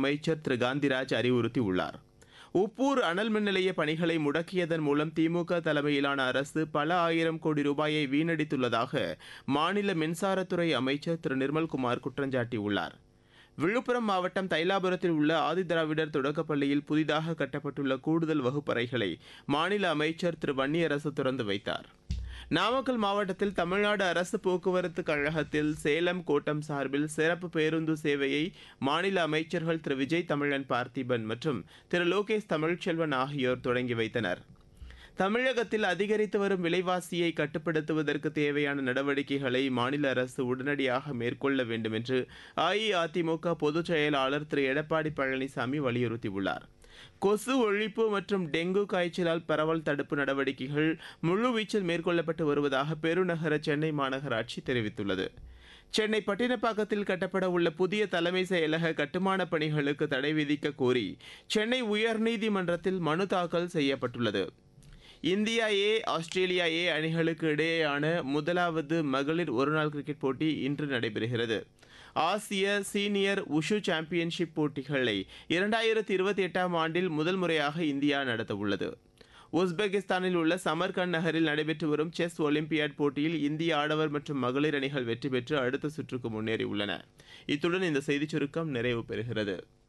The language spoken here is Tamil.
அமைச்சர் திரு காந்திராஜ் அறிவுறுத்தியுள்ளார் உப்பூர் அனல் மின் நிலைய பணிகளை முடக்கியதன் மூலம் திமுக தலைமையிலான அரசு பல ஆயிரம் கோடி ரூபாயை வீணடித்துள்ளதாக மாநில மின்சாரத்துறை அமைச்சர் திரு நிர்மல்குமார் குற்றஞ்சாட்டியுள்ளார் விழுப்புரம் மாவட்டம் தைலாபுரத்தில் உள்ள ஆதிதிராவிடர் தொடக்கப்பள்ளியில் புதிதாக கட்டப்பட்டுள்ள கூடுதல் வகுப்பறைகளை மாநில அமைச்சர் திரு வன்னியரசு திறந்து வைத்தார் நாமக்கல் மாவட்டத்தில் தமிழ்நாடு அரசு போக்குவரத்து கழகத்தில் சேலம் கோட்டம் சார்பில் சிறப்பு பேருந்து சேவையை மாநில அமைச்சர்கள் திரு விஜய் தமிழன் பார்த்திபன் மற்றும் திரு லோகேஷ் தமிழ்ச்செல்வன் ஆகியோர் தொடங்கி வைத்தனர் தமிழகத்தில் அதிகரித்து வரும் விலைவாசியை கட்டுப்படுத்துவதற்கு தேவையான நடவடிக்கைகளை மாநில அரசு உடனடியாக மேற்கொள்ள வேண்டும் என்று அஇஅதிமுக பொதுச் செயலாளர் திரு எடப்பாடி பழனிசாமி வலியுறுத்தியுள்ளார் கொசு ஒழிப்பு மற்றும் டெங்கு காய்ச்சலால் பரவல் தடுப்பு நடவடிக்கைகள் முழுவீச்சில் மேற்கொள்ளப்பட்டு வருவதாக பெருநகர சென்னை மாநகராட்சி தெரிவித்துள்ளது சென்னை பட்டினப்பாக்கத்தில் கட்டப்பட உள்ள புதிய தலைமை செயலக கட்டுமான பணிகளுக்கு தடை விதிக்க கோரி சென்னை உயர்நீதிமன்றத்தில் மனு தாக்கல் செய்யப்பட்டுள்ளது இந்தியா ஏ ஆஸ்திரேலியா ஏ அணிகளுக்கு இடையேயான முதலாவது மகளிர் ஒருநாள் கிரிக்கெட் போட்டி இன்று நடைபெறுகிறது ஆசிய சீனியர் உஷு சாம்பியன்ஷிப் போட்டிகளை இரண்டாயிரத்தி இருபத்தி எட்டாம் ஆண்டில் முதல் முறையாக இந்தியா நடத்தவுள்ளது உஸ்பெகிஸ்தானில் உள்ள சமர்கண்ட் நகரில் நடைபெற்று வரும் செஸ் ஒலிம்பியாட் போட்டியில் இந்திய ஆடவர் மற்றும் மகளிர் அணிகள் வெற்றி பெற்று அடுத்த சுற்றுக்கு முன்னேறியுள்ளன இத்துடன் இந்த செய்திச் சுருக்கம் நிறைவு பெறுகிறது